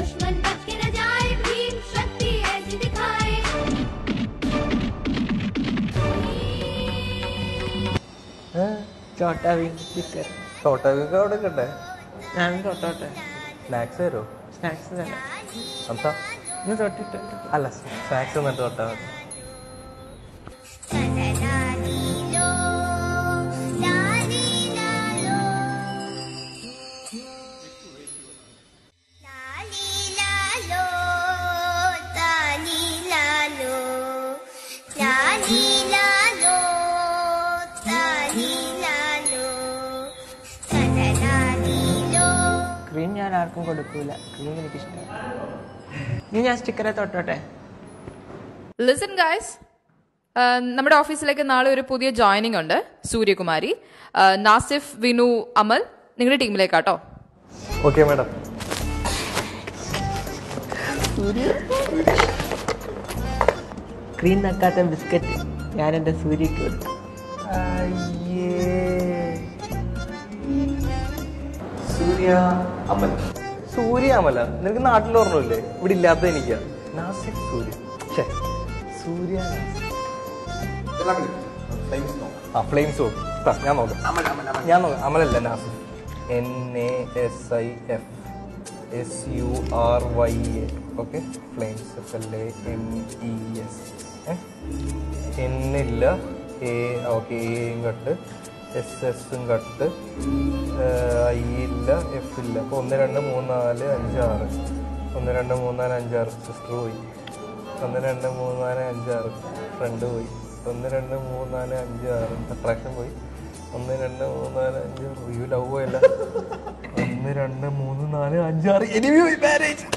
दुश्मन बच के न जाए भीम शक्ति ऐसी दिखाए ചോട്ടാ വീണ്ടും ചിക്കൻ ചോട്ടൊക്കെ അവിടെ കിട്ടെ ഞാൻ തൊട്ടോട്ടെ സ്നാക്സ് തരുമോ സ്നാക്സ് തന്നെ എന്താ ഇന്ന് തൊട്ടിട്ട് അല്ല സ്നാക്സ് എന്നിട്ട് തൊട്ടാ മതി ക്രീം ഞാൻ ആർക്കും കൊടുക്കൂല ക്രീം എനിക്ക് ഇഷ്ടമാണ് ഇനി ഞാൻ സ്റ്റിക്കറെ തൊട്ടോട്ടെ ലിസൺ ഗൈസ് നമ്മുടെ ഓഫീസിലേക്ക് നാളെ ഒരു പുതിയ ജോയിനിങ് ഉണ്ട് സൂര്യകുമാരി ആ, നാസിഫ് വിനു അമൽ നിങ്ങളുടെ ടീമിലേക്കാട്ടോ ഓക്കെ മാഡം ക്രീം നക്കാത്ത ബിസ്ക്കറ്റ് ഞാൻ എൻ്റെ സൂര്യക്ക് കൊടുക്കും സൂര്യ അമൽ സൂര്യ അമല നിനക്ക് നാട്ടിൽ ഓർമ്മയില്ലേ ഇവിടെ ഇല്ലാത്ത എനിക്കാ നാസിക് സൂര്യ ഛേ, സൂര്യ നാസിക്. ആ ഫ്ലെയിംസ് നോക്കും ഞാൻ നോക്കാം ഞാൻ നോക്കാം അമലല്ല Nasik N A S I F S U R Y A okay FLAMES F L A M E S എന്നില്ല എ ഓക്കെ എയും കട്ട് എസ് എസും കട്ട് ഐ ഇല്ല എഫ് ഇല്ല അപ്പോൾ ഒന്ന് രണ്ട് മൂന്ന് നാല് അഞ്ച് ആറ് ഒന്ന് രണ്ട് മൂന്ന് നാല് അഞ്ചാറ് സിസ്റ്റർ പോയി ഒന്ന് രണ്ട് മൂന്ന് നാല് അഞ്ചാറ് ഫ്രണ്ട് പോയി ഒന്ന് രണ്ട് മൂന്ന് നാല് അഞ്ച് ആറ് അട്രാക്ഷൻ പോയി ഒന്ന് രണ്ട് മൂന്ന് നാല് അഞ്ച് റിവ്യൂ ലവ് പോയല്ല ഒന്ന് രണ്ട് മൂന്ന് നാല് അഞ്ചാറ് എനിമി പോയി മാരേജ്